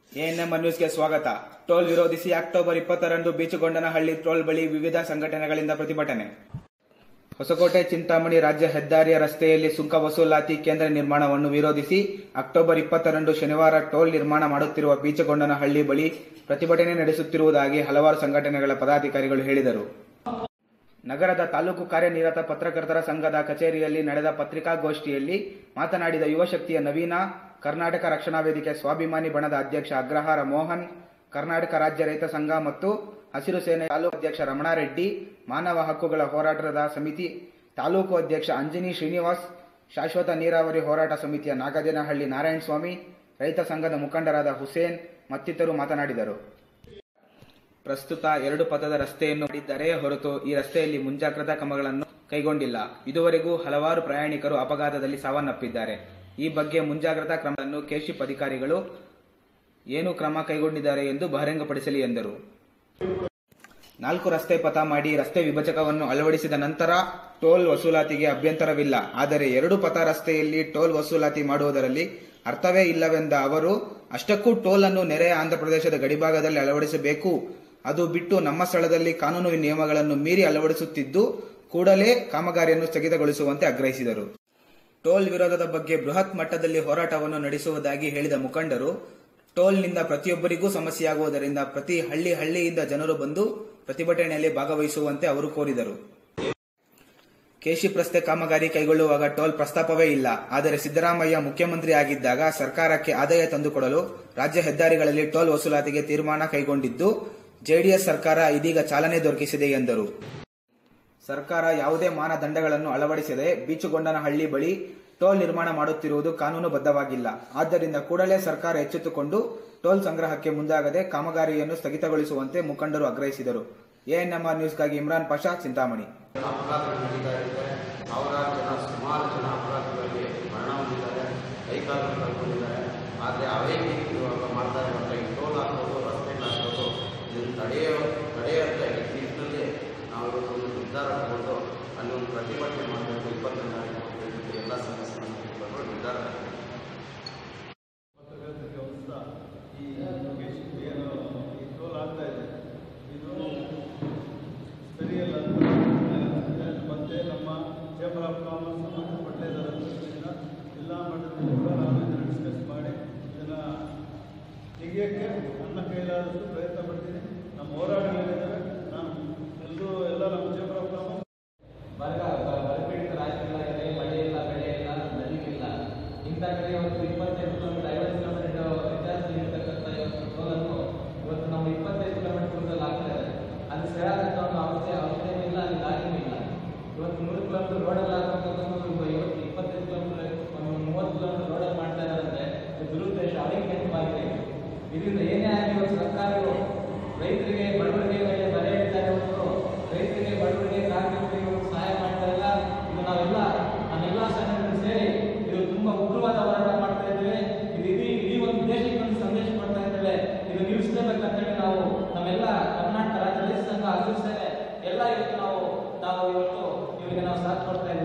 ANM ನ್ಯೂಸ್ಗೆ ಸ್ವಾಗತ toll ವಿರೋಧಿಸಿ ಅಕ್ಟೋಬರ್ ಇಪ್ಪತ್ತರಂದು ಬೀಚುಗೊಂಡನಹಳ್ಳಿ ಟೋಲ್ ಬಳಿ ವಿವಿಧ ಸಂಘಟನೆಗಳಿಂದ ಪ್ರತಿಭಟನೆ ಹೊಸಕೋಟೆ ಚಿಂತಾಮಣಿ ರಾಜ್ಯ ಹೆದ್ದಾರಿಯ ರಸ್ತೆಯಲ್ಲಿ ಸುಂಕ ವಸೂಲಾತಿ ಕೇಂದ್ರ ನಿರ್ಮಾಣವನ್ನು ವಿರೋಧಿಸಿ ಅಕ್ಟೋಬರ್ ಇಪ್ಪತ್ತರಂದು ಶನಿವಾರ ಟೋಲ್ ನಿರ್ಮಾಣ ಮಾಡುತ್ತಿರುವ ಬೀಚಗೊಂಡನಹಳ್ಳಿ ಬಳಿ ಪ್ರತಿಭಟನೆ ನಡೆಸುತ್ತಿರುವುದಾಗಿ ಹಲವಾರು ಸಂಘಟನೆಗಳ ಪದಾಧಿಕಾರಿಗಳು ಹೇಳಿದರು ನಗರದ ತಾಲೂಕು ಕಾರ್ಯನಿರತ ಪತ್ರಕರ್ತರ ಸಂಘದ ಕಚೇರಿಯಲ್ಲಿ ನಡೆದ ಪತ್ರಿಕಾಗೋಷ್ಠಿಯಲ್ಲಿ ಮಾತನಾಡಿದ ಯುವಶಕ್ತಿಯ ನವೀನ ಕರ್ನಾಟಕ ರಕ್ಷಣಾ ವೇದಿಕೆ ಸ್ವಾಭಿಮಾನಿ ಬಣದ ಅಧ್ಯಕ್ಷ ಅಗ್ರಹಾರ ಮೋಹನ್ ಕರ್ನಾಟಕ ರಾಜ್ಯ ರೈತ ಸಂಘ ಮತ್ತು ಹಸಿರು ಸೇನೆ ತಾಲೂಕು ಅಧ್ಯಕ್ಷ ರಮಣಾರೆಡ್ಡಿ ಮಾನವ ಹಕ್ಕುಗಳ ಹೋರಾಟದ ಸಮಿತಿ ತಾಲೂಕು ಅಧ್ಯಕ್ಷ ಅಂಜನಿ ಶ್ರೀನಿವಾಸ್ ಶಾಶ್ವತ ನೀರಾವರಿ ಹೋರಾಟ ಸಮಿತಿಯ ನಾಗದೇನಹಳ್ಳಿ ನಾರಾಯಣಸ್ವಾಮಿ ರೈತ ಸಂಘದ ಮುಖಂಡರಾದ ಹುಸೇನ್ ಮತ್ತಿತರರು ಮಾತನಾಡಿದರು ಪ್ರಸ್ತುತ ಎರಡು ಪಥದ ರಸ್ತೆಯನ್ನು ಮಾಡಿದ್ದಾರೆ ಹೊರತು ಈ ರಸ್ತೆಯಲ್ಲಿ ಮುಂಜಾಗ್ರತಾ ಕ್ರಮಗಳನ್ನು ಕೈಗೊಂಡಿಲ್ಲ ಇದುವರೆಗೂ ಹಲವಾರು ಪ್ರಯಾಣಿಕರು ಅಪಘಾತದಲ್ಲಿ ಸಾವನ್ನಪ್ಪಿದ್ದಾರೆ ಈ ಬಗ್ಗೆ ಮುಂಜಾಗ್ರತಾ ಕ್ರಮಗಳನ್ನು ಕೆಶಿಪ್ ಅಧಿಕಾರಿಗಳು ಏನು ಕ್ರಮ ಕೈಗೊಂಡಿದ್ದಾರೆ ಎಂದು ಬಹಿರಂಗಪಡಿಸಲಿ ಎಂದರು ನಾಲ್ಕು ರಸ್ತೆ ಪಥ ಮಾಡಿ ರಸ್ತೆ ವಿಭಜಕವನ್ನು ಅಳವಡಿಸಿದ ನಂತರ ಟೋಲ್ ವಸೂಲಾತಿಗೆ ಅಭ್ಯಂತರವಿಲ್ಲ ಆದರೆ ಎರಡು ಪಥ ರಸ್ತೆಯಲ್ಲಿ ಟೋಲ್ ವಸೂಲಾತಿ ಮಾಡುವುದರಲ್ಲಿ ಅರ್ಥವೇ ಇಲ್ಲವೆಂದ ಅವರು ಅಷ್ಟಕ್ಕೂ ಟೋಲ್ ಅನ್ನು ನೆರೆಯ ಆಂಧ್ರಪ್ರದೇಶದ ಗಡಿಭಾಗದಲ್ಲಿ ಅಳವಡಿಸಬೇಕು ಅದು ಬಿಟ್ಟು ನಮ್ಮ ಸ್ಥಳದಲ್ಲಿ ಕಾನೂನು ನಿಯಮಗಳನ್ನು ಮೀರಿ ಅಳವಡಿಸುತ್ತಿದ್ದು ಕೂಡಲೇ ಕಾಮಗಾರಿಯನ್ನು ಸ್ಥಗಿತಗೊಳಿಸುವಂತೆ ಆಗ್ರಹಿಸಿದರು ಟೋಲ್ ವಿರೋಧದ ಬಗ್ಗೆ ಬೃಹತ್ ಮಟ್ಟದಲ್ಲಿ ಹೋರಾಟವನ್ನು ನಡೆಸುವುದಾಗಿ ಹೇಳಿದ ಮುಖಂಡರು ಟೋಲ್ನಿಂದ ಪ್ರತಿಯೊಬ್ಬರಿಗೂ ಸಮಸ್ಯೆಯಾಗುವುದರಿಂದ ಪ್ರತಿ ಹಳ್ಳಿ ಹಳ್ಳಿಯಿಂದ ಜನರು ಬಂದು ಪ್ರತಿಭಟನೆಯಲ್ಲಿ ಭಾಗವಹಿಸುವಂತೆ ಅವರು ಕೋರಿದರು ಕೇಶಿಪ್ ರಸ್ತೆ ಕಾಮಗಾರಿ ಕೈಗೊಳ್ಳುವಾಗ ಟೋಲ್ ಪ್ರಸ್ತಾಪವೇ ಇಲ್ಲ ಆದರೆ ಸಿದ್ದರಾಮಯ್ಯ ಮುಖ್ಯಮಂತ್ರಿ ಆಗಿದ್ದಾಗ ಸರ್ಕಾರಕ್ಕೆ ಆದಾಯ ತಂದುಕೊಡಲು ರಾಜ್ಯ ಹೆದ್ದಾರಿಗಳಲ್ಲಿ ಟೋಲ್ ವಸೂಲಾತಿಗೆ ತೀರ್ಮಾನ ಕೈಗೊಂಡಿದ್ದು ಜೆಡಿಎಸ್ ಸರ್ಕಾರ ಇದೀಗ ಚಾಲನೆ ದೊರಕಿಸಿದೆ ಎಂದರು ಸರ್ಕಾರ ಯಾವುದೇ ಮಾನದಂಡಗಳನ್ನು ಅಳವಡಿಸದೆ ಬೀಚುಗೊಂಡನಹಳ್ಳಿ ಬಳಿ ಟೋಲ್ ನಿರ್ಮಾಣ ಮಾಡುತ್ತಿರುವುದು ಕಾನೂನುಬದ್ಧವಾಗಿಲ್ಲ ಆದ್ದರಿಂದ ಕೂಡಲೇ ಸರ್ಕಾರ ಎಚ್ಚೆತ್ತುಕೊಂಡು ಟೋಲ್ ಸಂಗ್ರಹಕ್ಕೆ ಮುಂದಾಗದೆ ಕಾಮಗಾರಿಯನ್ನು ಸ್ಥಗಿತಗೊಳಿಸುವಂತೆ ಮುಖಂಡರು ಆಗ್ರಹಿಸಿದರು ಎಎನ್ಎಂಆರ್ ನ್ಯೂಸ್ಗಾಗಿ ಇಮ್ರಾನ್ ಪಾಷಾ ಚಿಂತಾಮಣಿ ಅಪರಾಧಗಳು ನಡೀತಾ ಇದೆ ಸಾವಿರಾರು ಜನ ಸುಮಾರು ಜನ ಅಪರಾಧಗಳಲ್ಲಿ ಮರಣ ಹೊಂದಿದ್ದಾರೆ ಕೈಕಾಲು ಕಳ್ಕೊಂಡಿದ್ದಾರೆ ಆದರೆ ಅವೇ ಇವಾಗ ಮಾಡ್ತಾ ಇರುವಂಥ ಈ ಟೋಲ್ ಹಾಕೋದು ರಸ್ತೆ ಹಾಕೋದು ಇದನ್ನು ತಡೆಯೋ ತಡೆಯುತ್ತೆ ಈ ನಿಟ್ಟಿನಲ್ಲಿ ನಾವು ಇವತ್ತು ಒಂದು ನಿರ್ಧಾರ ತಗೊಂಡು ಅಲ್ಲಿ ಒಂದು ಪ್ರತಿಭಟನೆ ಮಾಡಬೇಕು ಇಪ್ಪತ್ತನೇ ತಾರೀಕು ಅಂತ ಹೇಳ್ಬಿಟ್ಟು ಎಲ್ಲ ಸಮಸ್ಯೆ ಮುಖಂಡರು ನಿರ್ಧಾರ ತಗೊಂಡು ಪತ್ರಕರ್ತರಿಗೆ ಹೊಸ ಈ ಲೊಕೇಶನ್ ಏನು ಈ ಟೋಲ್ ಆಗ್ತಾ ಇದೆ ಇದು ಸರಿಯಲ್ಲ ಅಂತ ಅನಿಸುತ್ತೆ. ಮತ್ತೆ ನಮ್ಮ ಚೇಂಬರ್ ಆಫ್ ಕಾಮರ್ಸ್ ಸಂಬಂಧಪಟ್ಟ ಇದರ ಅಧ್ಯಕ್ಷರಿಂದ ಎಲ್ಲ ಮಟ್ಟದಲ್ಲಿ ಕೂಡ ನಾವು ಇದನ್ನು ಡಿಸ್ಕಸ್ ಮಾಡಿ ಇದನ್ನು ತೆಗಿಯೋಕ್ಕೆ ನನ್ನ ಕೈಲಾದಷ್ಟು ಪ್ರಯತ್ನ ಪಡ್ತೀನಿ ನಮ್ಮ ಹೋರಾಟಗಳಿದ್ದಾವೆ ನಾನು ಎಲ್ಲರೂ ಎಲ್ಲ ನಮ್ಮ ಚೇಂಬರ್ ಆಫ್ ಕಾಮರ್ಸ್ ಬರಗಾಲ ಬರಪೀಡಿತ ರಾಜ್ಯಗಳಾಗಿದೆ ಮಳೆ ಇಲ್ಲ ಬೆಳೆ ಇಲ್ಲ ನದಿಗಿಲ್ಲ ಇಂಥ ಕಡೆ ಇವತ್ತು ಇಪ್ಪತ್ತೈದು ಕಿಲೋಮೀಟರ್ ಐವತ್ತು ಕಿಲೋಮೀಟರ್ ವ್ಯತ್ಯಾಸ ಇರತಕ್ಕಂಥ ಇವತ್ತು ಟೋಲನ್ನು ಇವತ್ತು ನಾವು ಇಪ್ಪತ್ತೈದು ಕಿಲೋಮೀಟರ್ ದೂರದಲ್ಲಿ ಆಗ್ತಾ ಇದೆ ಅಲ್ಲಿ ಸರಿಯಾದಂಥ ಒಂದು ಅವಸ್ಥೆ ಅವಸ್ಥೆನೂ ಇಲ್ಲ ಅಲ್ಲಿ ದಾರಿನೂ ಇಲ್ಲ ಇವತ್ತು ನೂರು ಕಿಲೋಮೀಟರ್ ರೋಡಲ್ಲಿ ಆಗ್ತಕ್ಕಂಥದ್ದು ಇವತ್ತು ಇಪ್ಪತ್ತೈದು ಕಿಲೋಮೀಟರ್ ಒಂದು ಮೂವತ್ತು ಕಿಲೋಮೀಟರ್ ರೋಡಲ್ಲಿ ಮಾಡ್ತಾ ಇರೋದಂದ್ರೆ ಇದು ದುರುದ್ದೇಶ ಅವೈಜ್ಞಾನಿಕವಾಗಿದೆ ಇದರಿಂದ ಏನೇ ಆಗಲಿ ಇವತ್ತು ಸರ್ಕಾರಗಳು ರೈತರಿಗೆ ಬಡವರಿಗೆ ಮೇಲೆ ಬರೆ ಇಡ್ತಾರೆ ಹೊರತು ರೈತರಿಗೆ ಬಡವರಿಗೆ ಕಾರ್ಮಿಕರಿಗೆ ಇವತ್ತು ಸಹಾಯ ಮಾಡ್ತಾ ಇಲ್ಲ ಇದು ನಾವೆಲ್ಲ ನಾವೆಲ್ಲ ಸಂಘಟನೆ ಸೇರಿ ಇದು ತುಂಬಾ ಉಗ್ರವಾದ ಹೋರಾಟ ಮಾಡ್ತಾ ಇದ್ದೇವೆ ಇದು ಇಡೀ ಇಡೀ ಒಂದು ದೇಶಕ್ಕೆ ಒಂದು ಸಂದೇಶ ಕೊಡ್ತಾ ಇದ್ದೇವೆ ಇದು ನಿಲ್ಲಿಸಲೇಬೇಕಂತೇಳಿ ನಾವು ನಮ್ಮೆಲ್ಲ ಕರ್ನಾಟಕ ರಾಜ್ಯ ರೈತ ಸಂಘ ಹಸಿರು ಸೇನೆ ಎಲ್ಲ ಇವತ್ತು ನಾವು ನಾವು ಇವತ್ತು ಇವರಿಗೆ ನಾವು ಸಾಥ್ ಕೊಡ್ತಾ ಇದ್ದೇವೆ